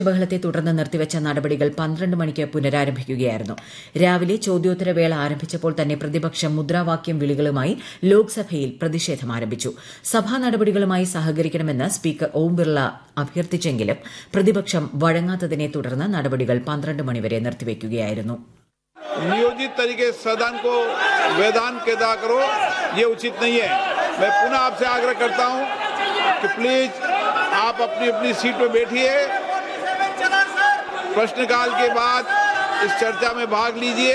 ബഹളത്തെ തുടർന്ന് നിർത്തിവച്ച നടപടികൾ പന്ത്രണ്ട് മണിക്ക് പുനരാരംഭിക്കുകയായിരുന്നു രാവിലെ ചോദ്യോത്തരവേള ആരംഭിച്ചപ്പോൾ തന്നെ പ്രതിപക്ഷം മുദ്രാവാക്യം വിളികളുമായി ലോക്സഭയിൽ പ്രതിഷേധം ആരംഭിച്ചു സഭാ നടപടികളുമായി സഹകരിക്കണമെന്ന് സ്പീക്കർ ഓം ബിർള അഭ്യർത്ഥിച്ചെങ്കിലും പ്രതിപക്ഷം വഴങ്ങാത്തതിനെ തുടർന്ന് നടപടികൾ പന്ത്രണ്ട് മണിവരെ നിർത്തിവയ്ക്കുകയായിരുന്നു नियोजित तरीके से सदन को वेदांत के अदा करो ये उचित नहीं है मैं पुनः आपसे आग्रह करता हूं कि प्लीज आप अपनी अपनी सीट पर बैठिए प्रश्नकाल के बाद इस चर्चा में भाग लीजिए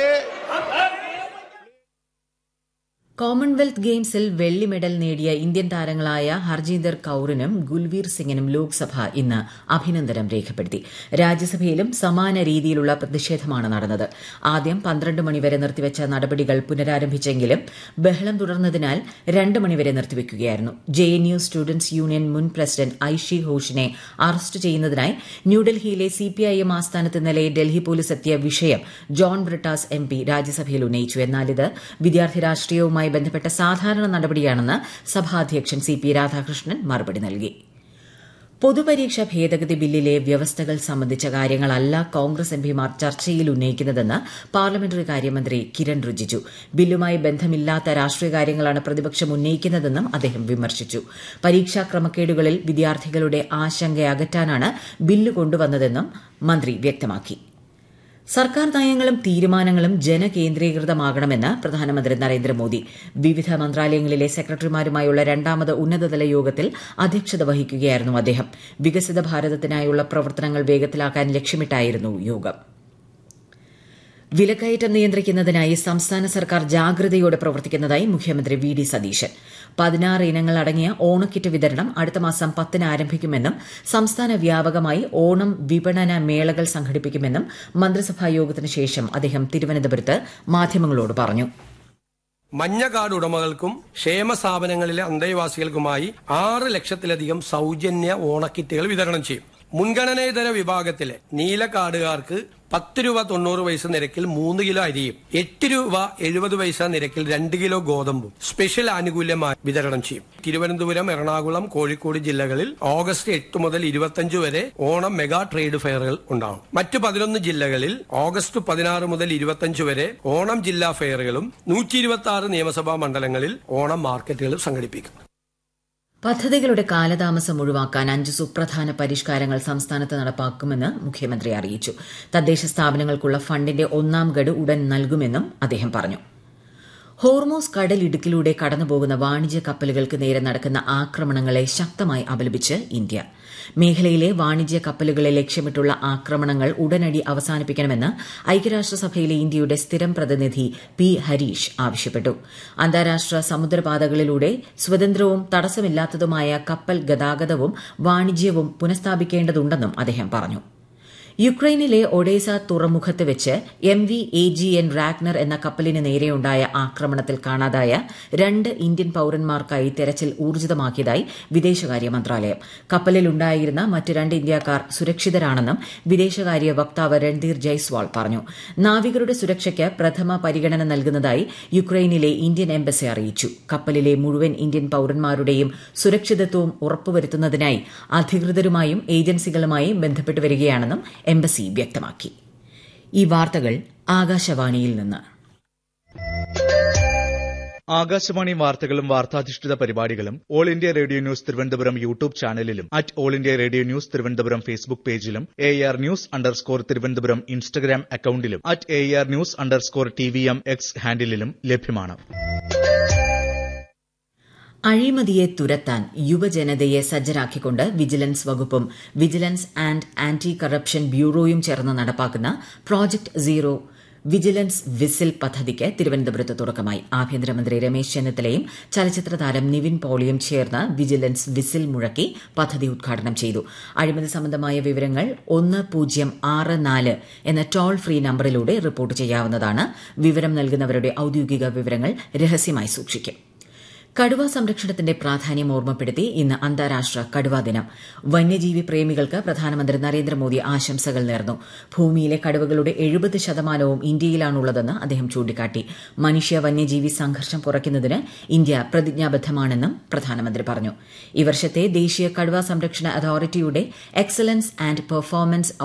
കോമൺവെൽത്ത് ഗെയിംസിൽ വെള്ളി മെഡൽ നേടിയ ഇന്ത്യൻ താരങ്ങളായ ഹർജീന്ദർ കൌറിനും ഗുൽവീർ സിംഗിനും ലോക്സഭ ഇന്ന് അഭിനന്ദനം രേഖപ്പെടുത്തി രാജ്യസഭയിലും സമാന രീതിയിലുള്ള പ്രതിഷേധമാണ് നടന്നത് ആദ്യം പന്ത്രണ്ട് മണിവരെ നിർത്തിവച്ച നടപടികൾ പുനരാരംഭിച്ചെങ്കിലും ബഹളം തുടർന്നതിനാൽ രണ്ട് മണിവരെ നിർത്തിവയ്ക്കുകയായിരുന്നു ജെഎൻയു സ്റ്റുഡന്റ്സ് യൂണിയൻ മുൻ പ്രസിഡന്റ് ഐഷി ഘോഷിനെ അറസ്റ്റ് ചെയ്യുന്നതിനായി ന്യൂഡൽഹിയിലെ സിപിഐഎം ആസ്ഥാനത്ത് ഇന്നലെ ഡൽഹി പോലീസ് എത്തിയ വിഷയം ജോൺ ബ്രിട്ടാസ് എം പി രാജ്യസഭയിൽ ഉന്നയിച്ചു എന്നാൽ ഇത് വിദ്യാർത്ഥി രാഷ്ട്രീയവുമായി ബന്ധപ്പെട്ട സാധാരണ നടപടിയാണെന്ന് സഭാധ്യക്ഷൻ സി പി രാധാകൃഷ്ണൻ മറുപടി നൽകി പൊതുപരീക്ഷാ ഭേദഗതി ബില്ലിലെ വ്യവസ്ഥകൾ സംബന്ധിച്ച കാര്യങ്ങളല്ല കോൺഗ്രസ് എംപിമാർ ചർച്ചയിൽ ഉന്നയിക്കുന്നതെന്ന് പാർലമെന്ററി കാര്യമന്ത്രി കിരൺ റിജിജു ബില്ലുമായി ബന്ധമില്ലാത്ത രാഷ്ട്രീയ കാര്യങ്ങളാണ് പ്രതിപക്ഷം ഉന്നയിക്കുന്നതെന്നും അദ്ദേഹം വിമർശിച്ചു പരീക്ഷാ ക്രമക്കേടുകളിൽ വിദ്യാർത്ഥികളുടെ ആശങ്ക അകറ്റാനാണ് ബില്ല് കൊണ്ടുവന്നതെന്നും മന്ത്രി വ്യക്തമാക്കി സർക്കാർ നയങ്ങളും തീരുമാനങ്ങളും ജനകേന്ദ്രീകൃതമാകണമെന്ന് പ്രധാനമന്ത്രി നരേന്ദ്രമോദി വിവിധ മന്ത്രാലയങ്ങളിലെ സെക്രട്ടറിമാരുമായുള്ള രണ്ടാമത് ഉന്നതതല യോഗത്തിൽ അധ്യക്ഷത വഹിക്കുകയായിരുന്നു അദ്ദേഹം വികസിത ഭാരതത്തിനായുള്ള പ്രവർത്തനങ്ങൾ വേഗത്തിലാക്കാൻ ലക്ഷ്യമിട്ടായിരുന്നു യോഗം വിലക്കയറ്റം നിയന്ത്രിക്കുന്നതിനായി സംസ്ഥാന സർക്കാർ ജാഗ്രതയോടെ പ്രവർത്തിക്കുന്നതായി മുഖ്യമന്ത്രി വി ഡി സതീശൻ പതിനാറ് ഇനങ്ങൾ അടങ്ങിയ ഓണക്കിറ്റ് വിതരണം അടുത്ത മാസം പത്തിന് ആരംഭിക്കുമെന്നും സംസ്ഥാന വ്യാപകമായി ഓണം വിപണന മേളകൾ സംഘടിപ്പിക്കുമെന്നും മന്ത്രിസഭാ യോഗത്തിന് ശേഷം അദ്ദേഹം തിരുവനന്തപുരത്ത് മാധ്യമങ്ങളോട് പറഞ്ഞു മഞ്ഞ കാർഡ് ഉടമകൾക്കും ക്ഷേമ സ്ഥാപനങ്ങളിലെ അന്തേവാസികൾക്കുമായി ആറ് ലക്ഷത്തിലധികം സൗജന്യ ഓണക്കിറ്റുകൾ വിതരണം ചെയ്യും മുൻഗണനേതര വിഭാഗത്തിലെ നീല കാർഡുകാർക്ക് പത്ത് രൂപ തൊണ്ണൂറ് പൈസ നിരക്കിൽ മൂന്ന് കിലോ അരിയും എട്ട് രൂപ എഴുപത് പൈസ നിരക്കിൽ രണ്ട് കിലോ ഗോതമ്പും സ്പെഷ്യൽ ആനുകൂല്യമായി വിതരണം ചെയ്യും തിരുവനന്തപുരം എറണാകുളം കോഴിക്കോട് ജില്ലകളിൽ ഓഗസ്റ്റ് എട്ട് മുതൽ ഇരുപത്തിയഞ്ച് വരെ ഓണം മെഗാ ട്രേഡ് ഫെയറുകൾ ഉണ്ടാകും മറ്റു പതിനൊന്ന് ജില്ലകളിൽ ഓഗസ്റ്റ് പതിനാറ് മുതൽ ഇരുപത്തിയഞ്ച് വരെ ഓണം ജില്ലാ ഫെയറുകളും നൂറ്റി ഇരുപത്തി ആറ് നിയമസഭാ മണ്ഡലങ്ങളിൽ ഓണം മാർക്കറ്റുകളും സംഘടിപ്പിക്കും പദ്ധതികളുടെ കാലതാമസം ഒഴിവാക്കാൻ അഞ്ച് സുപ്രധാന പരിഷ്കാരങ്ങൾ സംസ്ഥാനത്ത് നടപ്പാക്കുമെന്ന് മുഖ്യമന്ത്രി അറിയിച്ചു തദ്ദേശ സ്ഥാപനങ്ങൾക്കുള്ള ഫണ്ടിന്റെ ഒന്നാം ഗഡു ഉടൻ നൽകുമെന്നും അദ്ദേഹം പറഞ്ഞു ഹോർമോസ് കടലിടുക്കിലൂടെ കടന്നുപോകുന്ന വാണിജ്യ കപ്പലുകൾക്ക് നേരെ നടക്കുന്ന ആക്രമണങ്ങളെ ശക്തമായി അപലപിച്ച് ഇന്ത്യ മേഖലയിലെ വാണിജ്യ കപ്പലുകളെ ലക്ഷ്യമിട്ടുള്ള ആക്രമണങ്ങൾ ഉടനടി അവസാനിപ്പിക്കണമെന്ന് ഐക്യരാഷ്ട്രസഭയിലെ ഇന്ത്യയുടെ സ്ഥിരം പ്രതിനിധി പി ഹരീഷ് ആവശ്യപ്പെട്ടു അന്താരാഷ്ട്ര സമുദ്രപാതകളിലൂടെ സ്വതന്ത്രവും തടസ്സമില്ലാത്തതുമായ കപ്പൽ ഗതാഗതവും വാണിജ്യവും പുനഃസ്ഥാപിക്കേണ്ടതുണ്ടെന്നും അദ്ദേഹം പറഞ്ഞു യുക്രൈനിലെ ഒഡേസ തുറമുഖത്ത് വെച്ച് M V A G N Ragnar എന്ന കപ്പലിന് നേരെയുണ്ടായ ആക്രമണത്തിൽ കാണാതായ രണ്ട് ഇന്ത്യൻ പൌരന്മാർക്കായി തെരച്ചിൽ ഊർജിതമാക്കിയതായി വിദേശകാര്യ മന്ത്രാലയം കപ്പലിലുണ്ടായിരുന്ന മറ്റ് രണ്ട് ഇന്ത്യക്കാർ സുരക്ഷിതരാണെന്നും വിദേശകാര്യ വക്താവ് രൺധീർ ജയ്സ്വാൾ പറഞ്ഞു നാവികരുടെ സുരക്ഷയ്ക്ക് പ്രഥമ പരിഗണന നൽകുന്നതായി യുക്രൈനിലെ ഇന്ത്യൻ എംബസി അറിയിച്ചു കപ്പലിലെ മുഴുവൻ ഇന്ത്യൻ പൌരന്മാരുടെയും സുരക്ഷിതത്വവും ഉറപ്പുവരുത്തുന്നതിനായി അധികൃതരുമായും ഏജൻസികളുമായും ബന്ധപ്പെട്ടു വരികയാണെന്നും എംബസി വ്യക്തമാക്കി ഈ വാർത്തകൾ ആകാശവാണിയിൽ നിന്ന് ആകാശവാണി വാർത്തകളും വാർത്താധിഷ്ഠിത പരിപാടികളും all India radio news Thiruvananthapuram YouTube ചാനലിലും at all India radio news Thiruvananthapuram Facebook പേജിലും A R news underscore Thiruvananthapuram Instagram അക്കൌണ്ടിലും at A R news underscore T V M X ഹാൻഡിലും ലഭ്യമാണ് അഴിമതിയെ തുരത്താൻ യുവജനതയെ സജ്ജരാക്കിക്കൊണ്ട് വിജിലൻസ് വകുപ്പും വിജിലൻസ് ആൻഡ് ആന്റി കറപ്ഷൻ ബ്യൂറോയും ചേർന്ന് നടപ്പാക്കുന്ന പ്രോജക്ട് സീറോ വിജിലൻസ് വിസിൽ പദ്ധതിക്ക് തിരുവനന്തപുരത്ത് തുടക്കമായി ആഭ്യന്തരമന്ത്രി രമേശ് ചെന്നിത്തലയും ചലച്ചിത്ര താരം നിവിൻ പോളിയും ചേർന്ന് വിജിലൻസ് വിസിൽ മുഴക്കി പദ്ധതി ഉദ്ഘാടനം ചെയ്തു അഴിമതി സംബന്ധമായ വിവരങ്ങൾ ഒന്ന് പൂജ്യം ആറ് നാല് എന്ന ടോൾ ഫ്രീ നമ്പറിലൂടെ റിപ്പോർട്ട് ചെയ്യാവുന്നതാണ് വിവരം നൽകുന്നവരുടെ ഔദ്യോഗിക വിവരങ്ങൾ രഹസ്യമായി സൂക്ഷിക്കും കടുവ സംരക്ഷണത്തിന്റെ പ്രാധാന്യം ഓർമ്മപ്പെടുത്തി ഇന്ന് അന്താരാഷ്ട്ര കടുവാ ദിനം വന്യജീവി പ്രേമികൾക്ക് പ്രധാനമന്ത്രി നരേന്ദ്രമോദി ആശംസകൾ നേർന്നു ഭൂമിയിലെ കടുവകളുടെ എഴുപത് ശതമാനവും ഇന്ത്യയിലാണുള്ളതെന്ന് അദ്ദേഹം ചൂണ്ടിക്കാട്ടി മനുഷ്യ വന്യജീവി സംഘർഷം കുറയ്ക്കുന്നതിന് ഇന്ത്യ പ്രതിജ്ഞാബദ്ധമാണെന്നും പ്രധാനമന്ത്രി പറഞ്ഞു ഈ വർഷത്തെ ദേശീയ കടുവ സംരക്ഷണ അതോറിറ്റിയുടെ എക്സലൻസ് ആൻഡ് പെർഫോമൻസ്